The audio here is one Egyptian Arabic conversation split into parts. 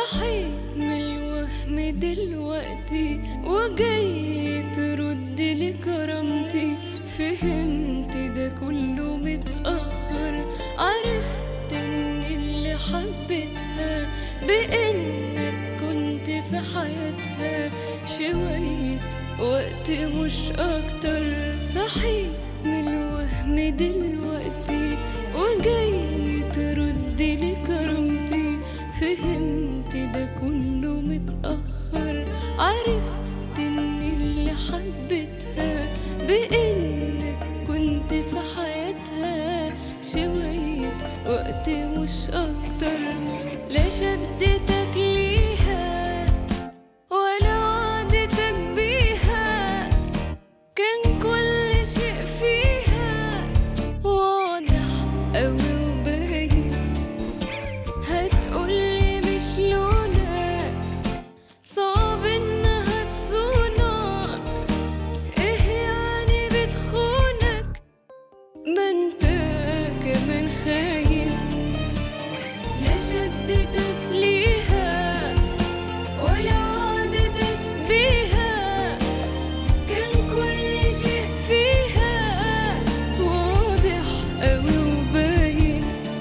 صحيت من الوهم دلوقتي وجاي ترد لي كرامتي فهمت ده كله متأخر عرفت ان اللي حبيتها بانك كنت في حياتها شوية وقت مش اكتر صحيت من الوهم دلوقتي وجاي ترد لي كرامتي فهمت ده كله متأخر عرفت ان اللي حبيتها بانك كنت في حياتها شوية وقت مش اكتر لا شدتك ليها ولا وعدتك بيها كان كل شيء فيها واضح أوي وباين هتقولي مش لونك صعب انها تصونك ايه يعني بتخونك ما انت كمان خاين لا شدتك ليها ولا وعدتك بيها كان كل شيء فيها واضح أوي وباين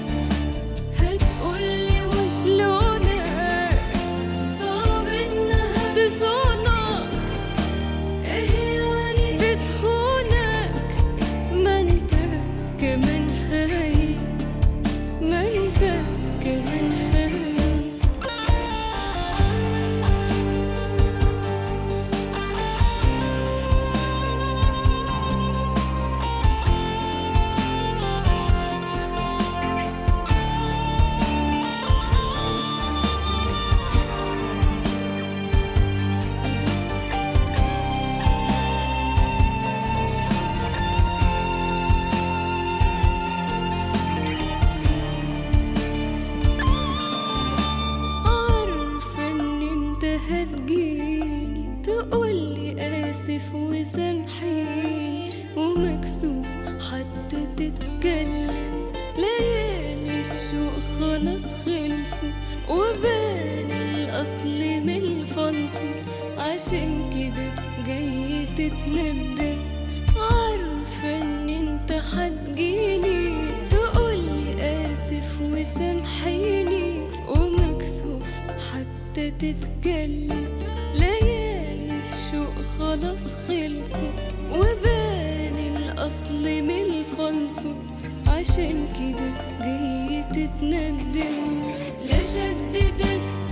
هتقولي مش لونك صعب انها تصونك ايه يعني بتخونك ما انت كمان خاين ما انت كمان خاين عارفة ان انت هتجيني تقولي اسف وسامحيني ومكسوف حتى تتكلم ليالي الشوق خلاص خلصوا وبان الاصل من الفلصل عشان كده جاي تتندم عارفة ان انت هتجيني تقولي اسف وسامحيني ومكسوف حتى تتكلم ليالي الشوق خلاص خلصوا وبان الاصل من الفلصل عشان كده جاي تتندم لا شدتك